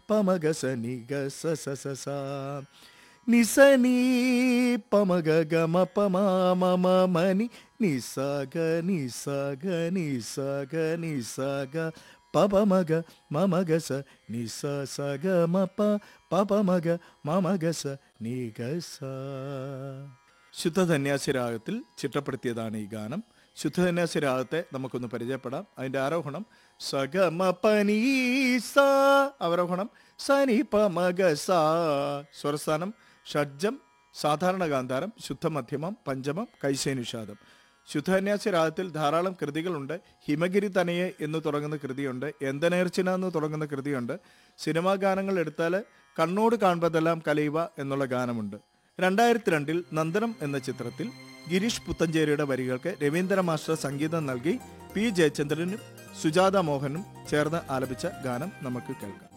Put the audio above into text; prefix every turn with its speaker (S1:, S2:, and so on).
S1: പമഗ സ നി ഗ സ സ സ സ നി സ നീ പമഗ ഗ മ പ മ മ മ മ നി നി സ ഗ നി സ ഗ നി സ ഗ നി സ ഗ പ പ മ ഗ മ മ ഗ സ നി സ സ ഗ മ പ പ പ മ ഗ മ മ ഗ സ നി ഗ സ ശുദ്ധധന്യാസി രാഗത്തിൽ ചിട്ടപ്പെടുത്തിയതാണ് ഈ ഗാനം ശുദ്ധധന്യാസി രാഗത്തെ നമുക്കൊന്ന് പരിചയപ്പെടാം അതിന്റെ ആരോഹണം സഗമ പനീസ അവരോഹണം സനി പമഗ സ സ്വരസ്ഥാനം ഷഡ്ജം സാധാരണ ഗാന്ധാരം ശുദ്ധമധ്യമം പഞ്ചമം കൈശേനുഷാദം ശുദ്ധന്യാസി രാഗത്തിൽ ധാരാളം കൃതികളുണ്ട് ഹിമഗിരി തനയെ എന്ന് തുടങ്ങുന്ന കൃതിയുണ്ട് എന്തനേർച്ചിന എന്ന് തുടങ്ങുന്ന കൃതിയുണ്ട് സിനിമാ ഗാനങ്ങൾ എടുത്താൽ കണ്ണോട് കാൺപതെല്ലാം കലൈവ എന്നുള്ള ഗാനമുണ്ട് രണ്ടായിരത്തി രണ്ടിൽ നന്ദനം എന്ന ചിത്രത്തിൽ ഗിരീഷ് പുത്തഞ്ചേരിയുടെ വരികൾക്ക് രവീന്ദ്ര മാസ്റ്റർ സംഗീതം നൽകി പി ജയചന്ദ്രനും സുജാത മോഹനും ചേർന്ന് ആലപിച്ച ഗാനം നമുക്ക് കേൾക്കാം